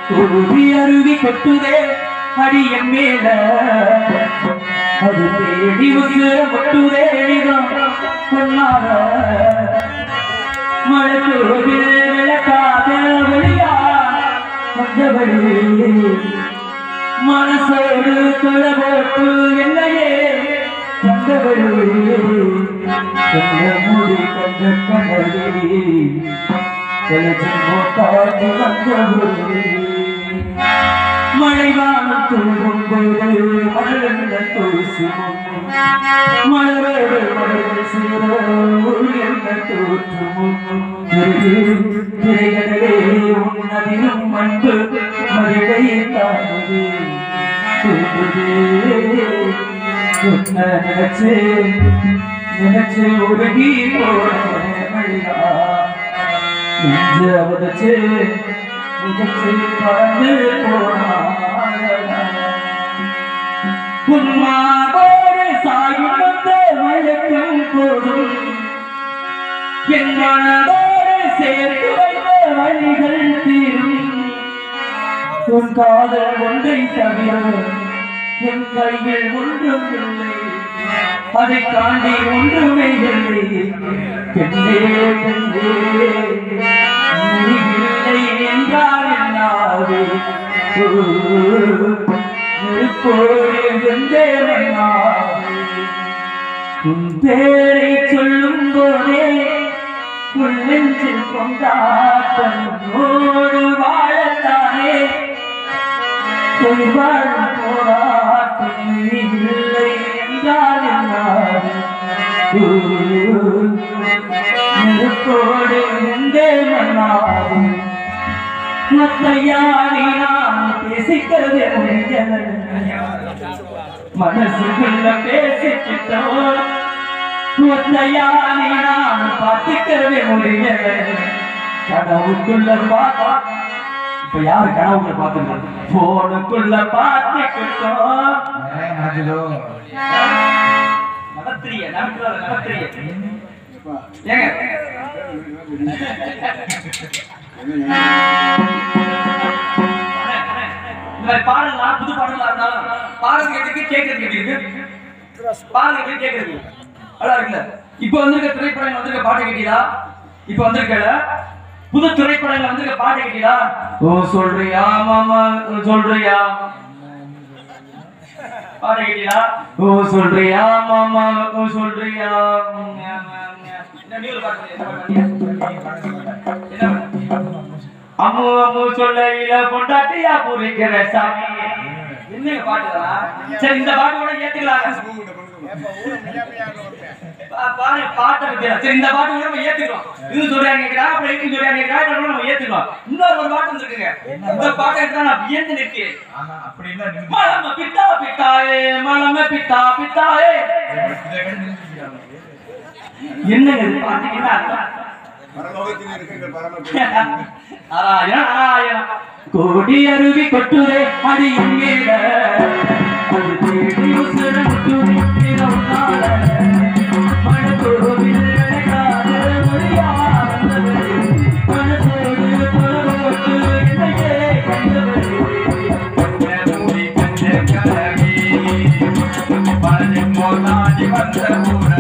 உருவி அருவி கொட்டுதே அடிய மேல அது தேடி உசுர கொட்டுதே எளிதான் பொன்னார மழை கோவில் விளக்காத வழியா வந்தவழி மனசோடு தொலை போட்டு என்னையே வந்தவழி கொஞ்ச மூடி கொஞ்ச கண்ணடி தொலைச்சின் போட்டாடி வந்தவழி மழை வானம் தூங்கும் போது மழந்த தூசி மலரோடு மலர்கள் சீர உயர்ந்த தோற்றுமும் திரைகளே உன்னதிலும் அன்பு மகிழை தானது உன்னை நினைச்சு நினைச்சு உருகி போன மழையா நெஞ்ச உதச்சு உதச்சு பறந்து போனாளா உன்மாவோடு சாயும் வந்த மயக்கம் போதும் என் மனதோடு சேர்த்து வைத்த வழிகள் தீரும் உன் காதல் ஒன்றை தவிர என் கையில் ஒன்றும் இல்லை அதை தாண்டி ஒன்றுமே இல்லை பெண்ணே பெண்ணே நீ இல்லை என்றால் என்னாவே நெருப்போடு வெந்தேவனாவே உன் பேரை சொல்லும் போதே உன் நெஞ்சில் கொண்டாட்டோடு வாழத்தானே உன் வாழும் போராட்டம் நீ இல்லை என்றால் என்னாது நெருப்போடு வெந்தேவனாவே மத்தையாரி நான் பேசிக்கிறது முடியல மனசுக்குள்ள பேசிக்கிட்டோம் மத்தையாரி நான் பார்த்துக்கிறவே முடியல கனவுக்குள்ள பார்த்தா இப்ப யாரு கனவுக்குள்ள பார்த்துருக்கோம் போனுக்குள்ள பார்த்துக்கிட்டோம் நடத்திரிய நடத்துற நடத்திரிய ஏங்க இந்த மாதிரி பாடலாம் புது பாடலா இருந்தாலும் பாடல் கேட்டுக்கு கேட்கறது கேட்டிருக்கு பாடல் கேட்டு கேட்கறது அழகா இருக்குல்ல இப்போ வந்திருக்க திரைப்படங்கள் வந்திருக்க பாட்டு கேட்டீங்களா இப்போ வந்திருக்கல புது திரைப்படங்கள் வந்திருக்க பாட்டு கேட்டீங்களா ஓ சொல்றியா மாமா ஓ, சொல்றியா பாட்டு கேட்டீங்களா ஓ சொல்றியா மாமா ஓ சொல்றியா என்ன நியூல பாட்டு என்ன பாட்டு? என்ன பாட்டு? அம்மு அம்மு சொல்லையில பொண்டாட்டியா பூரிக்கிற சாமி என்னங்க பாட்டுதா சரி இந்த பாட்டு கூட ஏத்துக்கலாம் பா- பாரு பாட்டை பத்தியா சரி இந்த பாட்டு கூட நம்ம ஏத்துக்கலாம் இது சொல்றாங்க கேக்குறா அப்புறம் இது சொல்றாங்க கேக்குறா இதெல்லாம் நம்ம ஏத்துக்கலாம் இன்னொரு ஒரு பாட்டு வந்திருக்குங்க இந்த பாட்டை எடுத்தா நான் வியந்து நிற்கிறேன் மலம பித்தா பித்தாயே மலம பித்தா பித்தாயே என்னங்க இது பாட்டுக்கு என்ன அர்த்தம் பரலோகத்தில் இருக்கின்ற பரம நாராயண நாராயண கோடி அருவி கொட்டுதே அடி மேல அது தேடி உசுர முட்டுதே இரவுனால மழை கோவில் விளையாத மொழியா வந்தவரே மனசோடு புறப்பட்டு என்னையே கண்டவரே மூடி கஞ்ச கலகி பழனி மோதாடி வந்த ஊர